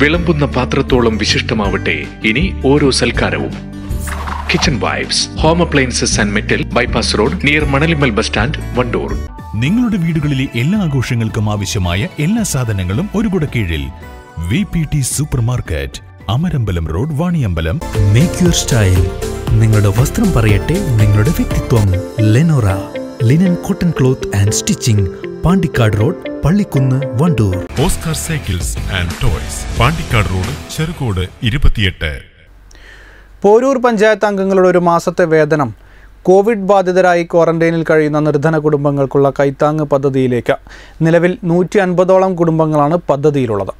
വിളമ്പുന്ന പാത്രത്തോളം വിശിഷ്ടമാവട്ടെ ഇനി ഓരോ സൽക്കാരവും kitchen vibes home appliances and metal bypass road near Manalimal bus stand Wandoor നിങ്ങളുടെ വീടുകളിലെ എല്ലാ ആഘോഷങ്ങൾക്കും ആവശ്യമായ എല്ലാ സാധനങ്ങളും ഒരു കുട കീഴിൽ V P T supermarket Amarambalam road Vaniyambalam make your style നിങ്ങളുടെ വസ്ത്രം പറയട്ടെ നിങ്ങളുടെ വ്യക്തിത്വം Lenora linen cotton cloth and stitching Pandikkad road Pallikkunnu Wandoor Oscar cycles and toys Pandikkad road Cherukode ഇരുപത്തിയെട്ട് പോരൂർ പഞ്ചായത്ത് അംഗങ്ങളുടെ ഒരു മാസത്തെ വേതനം കോവിഡ് ബാധിതരായി ക്വാറന്റൈനിൽ കഴിയുന്ന നിർധന കുടുംബങ്ങൾക്കുള്ള കൈത്താങ്ങ് പദ്ധതിയിലേക്ക് നിലവിൽ നൂറ്റി അൻപതോളം കുടുംബങ്ങളാണ് പദ്ധതിയിലുള്ളത്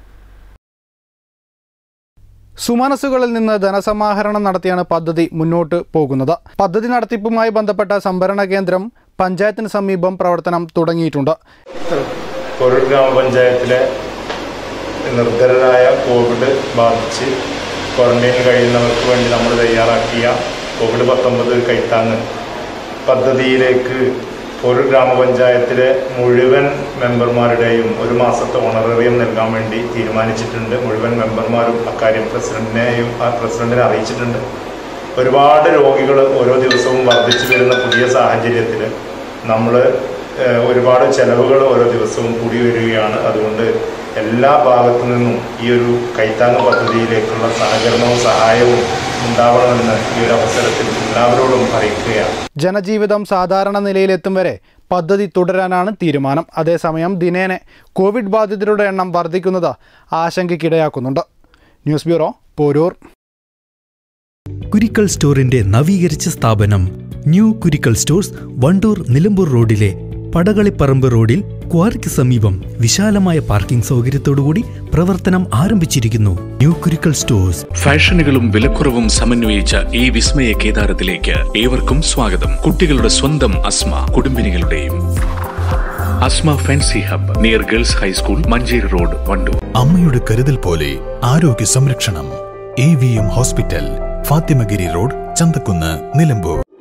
സുമനസുകളിൽ നിന്ന് ധനസമാഹരണം നടത്തിയാണ് പദ്ധതി മുന്നോട്ട് പോകുന്നത് പദ്ധതി നടത്തിപ്പുമായി ബന്ധപ്പെട്ട സംഭരണ കേന്ദ്രം പഞ്ചായത്തിന് സമീപം പ്രവർത്തനം തുടങ്ങിയിട്ടുണ്ട് ഒരു ഗ്രാമപഞ്ചായത്തിലെ നിർധനരായ കോവിഡ് ബാധിച്ച് ക്വാറന്റൈനിൽ കഴിയുന്നവർക്ക് വേണ്ടി നമ്മൾ തയ്യാറാക്കിയ കോവിഡ് പത്തൊമ്പത് കൈത്താങ്ങ് പദ്ധതിയിലേക്ക് ഒരു ഗ്രാമപഞ്ചായത്തിലെ മുഴുവൻ മെമ്പർമാരുടെയും ഒരു മാസത്തെ ഓണറേറിയം നൽകാൻ വേണ്ടി തീരുമാനിച്ചിട്ടുണ്ട് മുഴുവൻ മെമ്പർമാരും അക്കാര്യം പ്രസിഡന്റിനെയും ആ പ്രസിഡന്റിനെ അറിയിച്ചിട്ടുണ്ട് ഒരുപാട് രോഗികൾ ഓരോ ദിവസവും വർദ്ധിച്ചു വരുന്ന പുതിയ സാഹചര്യത്തിൽ നമ്മൾ ഒരുപാട് ചെലവുകൾ ഓരോ ദിവസവും കൂടി വരികയാണ് അതുകൊണ്ട് എല്ലാ ഭാഗത്തു നിന്നും ഈ ഒരു കൈത്താങ്ങ് പദ്ധതിയിലേക്കുള്ള സഹകരണവും സഹായവും ഉണ്ടാവണമെന്ന് ഈ ഒരു അവസരത്തിൽ എല്ലാവരോടും അറിയിക്കുകയാണ് ജനജീവിതം സാധാരണ നിലയിലെത്തും വരെ പദ്ധതി തുടരാനാണ് തീരുമാനം അതേസമയം ദിനേനെ കോവിഡ് ബാധിതരുടെ എണ്ണം വർദ്ധിക്കുന്നത് ആശങ്കയ്ക്കിടയാക്കുന്നുണ്ട് ന്യൂസ് ബ്യൂറോ പോരൂർ കുരിക്കൽ സ്റ്റോറിന്റെ നവീകരിച്ച സ്ഥാപനം ന്യൂ കുരിക്കൽ സ്റ്റോഴ്സ് വണ്ടൂർ നിലമ്പൂർ റോഡിലെ പടകളിപ്പറമ്പ് റോഡിൽ ക്വാറിക്ക് സമീപം വിശാലമായ പാർക്കിംഗ് സൗകര്യത്തോടുകൂടി പ്രവർത്തനം ആരംഭിച്ചിരിക്കുന്നു ന്യൂ കുരിക്കൽ സ്റ്റോഴ്സ് ഫാഷനുകളും വിലക്കുറവും സമന്വയിച്ച ഈ വിസ്മയ കേദാരത്തിലേക്ക് ഏവർക്കും സ്വാഗതം കുട്ടികളുടെ സ്വന്തം അസ്മ കുടുംബിനികളുടെയും Asma fancy hub near girls high school Manjeri road Wandoor അമ്മയുടെ കരുതൽ പോലെ ആരോഗ്യ സംരക്ഷണം A V M hospital Fathimagiri road Chanthakkunnu Nilambur